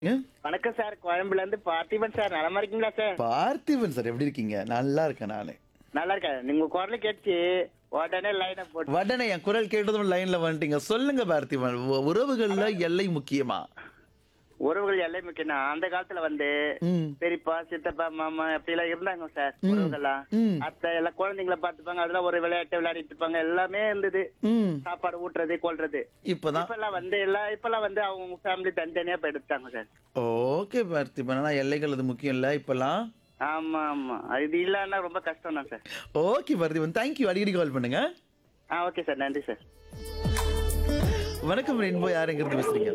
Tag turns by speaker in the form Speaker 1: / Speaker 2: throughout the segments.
Speaker 1: ஏ?
Speaker 2: வணக்கம் சார் கோயம்புல இருந்து பார்த்திபன் சார் நலமா இருக்கீங்களா சார்
Speaker 1: பார்த்திபன் சார் எப்படி இருக்கீங்க நல்லா இருக்கேன் நானு
Speaker 2: நல்லா இருக்கேன் நீங்க குரல கேட்டுச்சு உடனே லைனை போட்டு
Speaker 1: வடனே என் குரல் கேட்டதும் லைன்ல வந்துட்டீங்க சொல்லுங்க பார்த்திபன் உ- உறவுகள்ல எல்லை முக்கியமா
Speaker 2: உறவுகள் எல்லாம் முக்கியம் அந்த காலத்துல வந்து
Speaker 1: ம்
Speaker 2: பெரியப்பா சித்தப்பா மாமா அப்படி எல்லாம் இருந்தாங்க சார் உறவுகள்லாம்
Speaker 1: ம்.
Speaker 2: அத்தை எல்லாம் குழந்தைங்கள பாத்துப்பாங்க அதெல்லாம் ஒரு விளையாட்டு விளையாடிட்டு இருப்பாங்க எல்லாமே இருந்தது
Speaker 1: ம்
Speaker 2: சாப்பாடு ஊட்டுறது கொள்றது
Speaker 1: இப்பதான்
Speaker 2: இப்பெல்லாம் வந்து எல்லாம் இப்பெல்லாம் வந்து அவங்க ஃபேமிலி தனித்தனியா போய் எடுத்தாங்க சார்
Speaker 1: ஓகே பார்த்திபன் ஆனா எல்லைகள் அது முக்கியம் இல்ல இப்பெல்லாம்
Speaker 2: ஆமா ஆமா இது இல்லன்னா ரொம்ப கஷ்டம் தான் சார்
Speaker 1: ஓகே பார்த்திபன் தேங்க்யூ அடிக்கடி கால் பண்ணுங்க
Speaker 2: ஆ ஓகே சார் நன்றி சார்
Speaker 1: வணக்கம் ரெயின்போ யாருங்கிறது பேசுறீங்க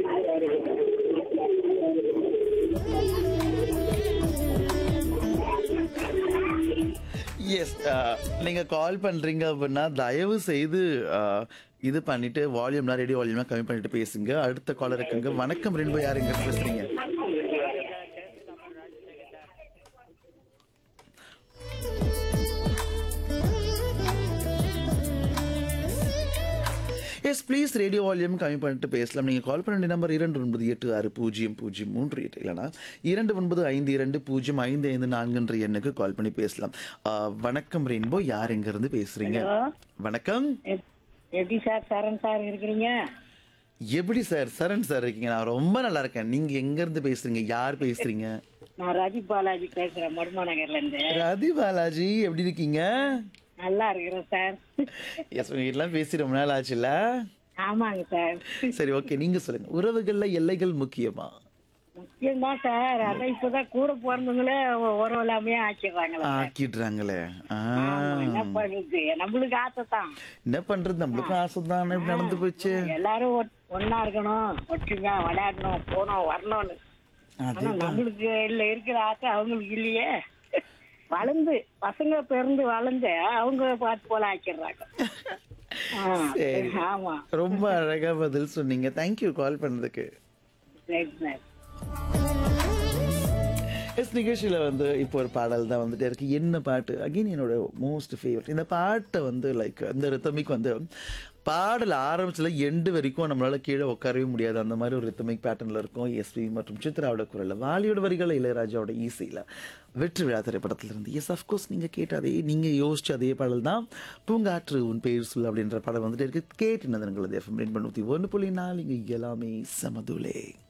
Speaker 1: எஸ் நீங்க கால் பண்றீங்க அப்படின்னா தயவு செய்து uh, இது பண்ணிட்டு வால்யூம்லாம் ரேடியோ வால்யூம்லாம் கம்மி பண்ணிட்டு பேசுங்க அடுத்த காலர் இருக்குங்க வணக்கம் ரெயின்போ யாருங்க பேசுறீங்க எஸ் ப்ளீஸ் ரேடியோ வால்யூம் கம்மி பண்ணிட்டு பேசலாம் நீங்கள் கால் பண்ண வேண்டிய நம்பர் இரண்டு ஒன்பது எட்டு ஆறு பூஜ்ஜியம் பூஜ்ஜியம் மூன்று எட்டு இல்லைனா இரண்டு ஒன்பது ஐந்து இரண்டு பூஜ்ஜியம் ஐந்து ஐந்து நான்குன்ற எண்ணுக்கு கால் பண்ணி பேசலாம் ஆ, வணக்கம் ரெயின்போ யார் எங்கேருந்து பேசுகிறீங்க வணக்கம்
Speaker 3: எப்- எப்படி சார் சரண் சார் இருக்கிறீங்க
Speaker 1: எப்படி சார் சரண் சார் இருக்கீங்க நான் ரொம்ப நல்லா இருக்கேன் நீங்கள் எங்கேருந்து பேசுகிறீங்க யார் பேசுகிறீங்க
Speaker 3: நான் ரஜி பாலாஜி பேசுறேன் மடுமா நகர்ல இருந்து
Speaker 1: ரதி பாலாஜி எப்படி இருக்கீங்க
Speaker 3: நல்லா இருக்கிறேன் சார்
Speaker 1: எஸ் உங்கள் வீட்டிலாம் பேசி ரொம்ப நாள் ஆச்சுல்ல
Speaker 3: ஆமாங்க சார்
Speaker 1: சரி ஓகே நீங்கள் சொல்லுங்கள் உறவுகளில் எல்லைகள் முக்கியமா
Speaker 3: முக்கியம்தான் சார் அதான் இப்பதான் கூட பிறந்தவங்களே உறவு இல்லாமையே ஆக்கிடுறாங்களே
Speaker 1: ஆக்கிடுறாங்களே ஆ
Speaker 3: என்ன பண்ணுது நம்மளுக்கு ஆசை தான்
Speaker 1: என்ன பண்றது நம்மளுக்கும் ஆசை தானே இப்படி நடந்து போச்சு
Speaker 3: எல்லாரும் ஒட்- ஒண்ணா இருக்கணும் ஒற்றுமையா விளையாடணும் போனோம் வரணும்னு
Speaker 1: அது
Speaker 3: ஆனா நம்மளுக்கு இல்ல இருக்கிற ஆசை அவங்களுக்கு இல்லையே வளர்ந்து பசங்க பிறந்து வளர்ந்து அவங்க பார்த்து போல ஆக்கிடுறாங்க ஆ,
Speaker 1: சரி.
Speaker 3: ஆமா
Speaker 1: ரொம்ப அழகா பதில் சொன்னீங்க தேங்க்யூ கால் பண்ணதுக்கு
Speaker 3: சரி சார்
Speaker 1: எஸ் நிகழ்ச்சியில் வந்து இப்போ ஒரு பாடல் தான் வந்துட்டே இருக்கு என்ன பாட்டு அகைன் என்னோட மோஸ்ட் ஃபேவரட் இந்த பாட்டை வந்து லைக் இந்த ரித்தமிக் வந்து பாடல் ஆரம்பிச்சல எண்டு வரைக்கும் நம்மளால கீழே உட்காரவே முடியாது அந்த மாதிரி ஒரு ரித்தமிக் பேட்டர்னில் இருக்கும் எஸ்பி மற்றும் சித்ராவோட குரலில் வாலியோட வரிகள் இளையராஜாவோட இசையில் வெற்றி விழா திரைப்படத்துல இருந்து எஸ் அஃப்கோர்ஸ் நீங்கள் கேட்ட அதே நீங்கள் யோசிச்ச அதே பாடல் தான் பூங்காற்று உன் பேர் சொல் அப்படின்ற பாடல் வந்துட்டு இருக்கு கேட்டு நந்தனங்களது எஃப்எம் ரெண்டு பண்ணூற்றி ஒன்று புள்ளி நாலு இங்கே எல்லாமே சமதுலே